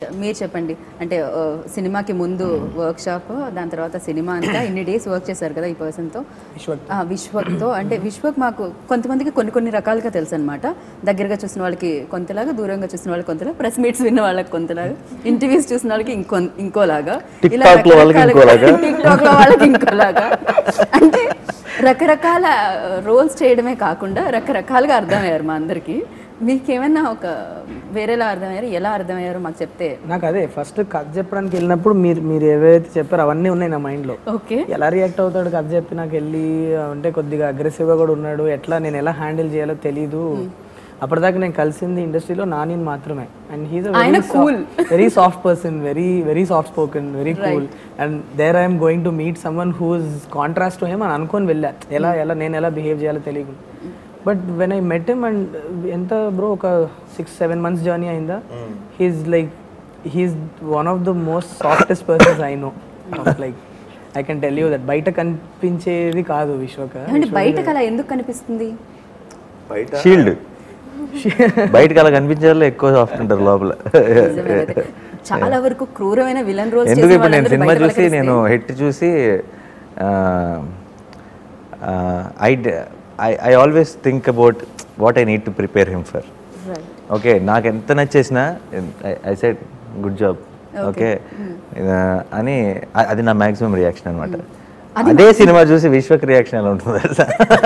మీరు చెప్పండి అంటే ఆ, సినిమాకి ముందు వర్క్ షాప్ దాని తర్వాత సినిమా అంతా ఇన్ని డేస్ వర్క్ చేశారు కదా ఈ పర్సన్తో విశ్వక్ విశ్వక్తో అంటే విశ్వక్ మాకు కొంతమందికి కొన్ని కొన్ని రకాలుగా తెలుసు అనమాట దగ్గరగా చూసిన వాళ్ళకి కొంతలాగా దూరంగా చూసిన వాళ్ళకి కొంతలాగా ప్రెస్ మీట్స్ విన్న వాళ్ళకి కొంతలాగా ఇంటర్వ్యూస్ చూసిన వాళ్ళకి ఇంకో ఇంకోలాగా TikTok లో వాళ్ళకి ఇంకోలాగా. టిక్టాక్ లో వాళ్ళకి ఇంకోలాగా అంటే రకరకాల రోల్స్ చేయడమే కాకుండా రకరకాలుగా అర్థమయ్యారు మా అందరికి మీకేమైనా ఒక వేరేలా అర్థమయ్యారు ఎలా అర్థమయ్యారో మాకు చెప్తే నాకు అదే ఫస్ట్ కథ చెప్పడానికి వెళ్ళినప్పుడు మీరు మీరు ఏవైతే చెప్పారో అవన్నీ ఉన్నాయి నా మైండ్లో ఓకే ఎలా రియాక్ట్ అవుతాడు కథ చెప్పి నాకు వెళ్ళి అంటే కొద్దిగా అగ్రెసివ్గా కూడా ఉన్నాడు ఎట్లా నేను ఎలా హ్యాండిల్ చేయాలో తెలీదు అప్పటిదాకా నేను కలిసింది ఇండస్ట్రీలో నాని మాత్రమే అండ్ హీస్ ఆయన cool. Very soft person very very soft spoken very cool and there I'm going to meet someone whose contrast to him అని అనుకొని వెళ్ళా ఎలా ఎలా నేను ఎలా బిహేవ్ చేయాలో తెలియకుండా but when I met him and ఎంత బ్రో ఒక సిక్స్ సెవెన్ మంత్స్ జర్నీ అయిందా he's like he's one of the most softest persons I know like I can tell you that బయట కనిపించేది కాదు విశ్వక అంటే బయటకు అలా ఎందుకు కనిపిస్తుంది బయట షీల్డ్ బయటకు అలా కనిపించే వాళ్ళు ఎక్కువ సాఫ్ట్ ఉంటారు లోపల నిజమే అయితే. చాలా వరకు క్రూరమైన విలన్ రోల్స్ ఎందుకు ఇప్పుడు నేను సినిమా చూసి నేను హిట్ చూసి I I always think about what I need to prepare him for okay నాకు ఎంత నచ్చేసినా I said good job okay అని అ- అది నా మ్యాక్సిమం రియాక్షన్ అనమాట అదే సినిమా చూసి విశ్వక్ రియాక్షన్ ఎలా ఉంటుంది తెలుసా?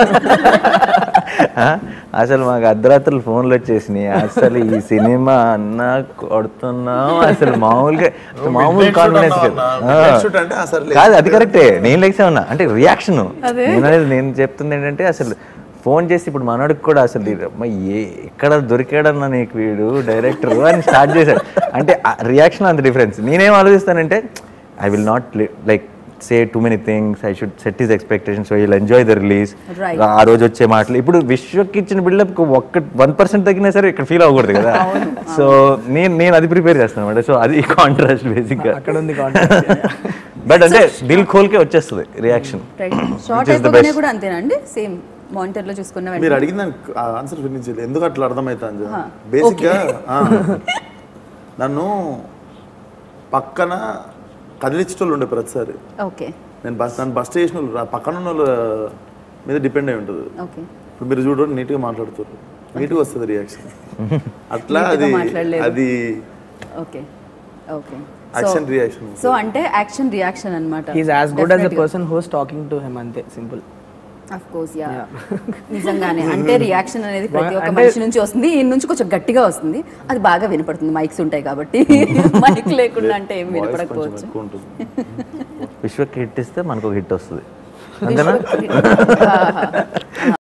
ఆ? అసలు మాకు అర్ధరాత్రులు ఫోన్లు వచ్చేసినాయి అసలు ఈ సినిమా అన్న కొడుతున్నాం అసలు మామూలుగా మామూలు కాన్ఫిడెన్స్ shoot అంటే అసలు కాదు అది కరెక్టే నేను లెక్సే ఉన్నా అంటే రియాక్షన్ నేను అనేది నేను చెప్తుంది ఏంటంటే అసలు ఫోన్ చేసి ఇప్పుడు మనోడికి కూడా అసలు ఇది, అమ్మ, ఏ ఎక్కడ దొరికాడన్నా నీకు వీడు డైరెక్టర్ అని స్టార్ట్ చేశాడు అంటే రియాక్షన్ అంత డిఫరెన్స్ నేనేం ఆలోచిస్తానంటే I will not like say too many things I should set his expectations so will enjoy the release Right. ఆ రోజు వచ్చే మాటలు ఇప్పుడు విశ్వకి ఇచ్చిన బిల్డప్ ఒక్క వన్ పర్సెంట్ తగ్గినా సరే ఇక్కడ ఫీల్ అవ్వకూడదు కదా సో నేను నేను అది ప్రిపేర్ చేస్తాను అనమాట సో అది కాంట్రాస్ట్ బేసిక్గా అక్కడ ఉంది కాంటాక్ట్ బట్ అంటే దిల్ ఖోల్కే వచ్చేస్తుంది reaction short Which is the అయిపోగానే best. కూడా అంతేనండి సేమ్ మానిటర్ లో చూసుకున్న మీరు వెంటనే అడిగిన దానికి ఆన్సర్ ఫినిష్ ఎందుకు అట్లా అర్థమవుతుంది ఆ, బేసిక్గా ఆ, నన్ను పక్కన కదిలించేటోళ్ళు ఉండే ప్రతిసారి ఓకే నేను బస్ నన్ను బస్ స్టేషన్ వాళ్ళు రా- పక్కన ఉన్న వాళ్ళ మీద డిపెండ్ అయి ఉంటుంది ఓకే ఇప్పుడు మీరు చూడండి నీట్గా మాట్లాడుతారు నీట్గా వస్తుంది రియాక్షన్ అట్లా Neat గా అది మాట్లాడలేదు. అది okay okay action reaction so అంటే యాక్షన్ రియాక్షన్ అన్నమాట he's as good as a person who's talking to him అంతే సింపుల్ ఆఫ్ కోర్స్ యా నిజంగానే అంటే రియాక్షన్ అనేది ప్రతి ఒక్క అంటే- మనిషి నుంచి వస్తుంది ఈ నుంచి కొంచెం గట్టిగా వస్తుంది అది బాగా వినపడుతుంది మైక్స్ ఉంటాయి కాబట్టి మైక్ లేకుండా అంటే ఏం కొంచెం వినపడకపోవచ్చు ఎక్కువ ఉంటుంది విశ్వకి హిట్ ఇస్తే మనకు హిట్ వస్తుంది అంతేనా విశ్వక్- ఆహా.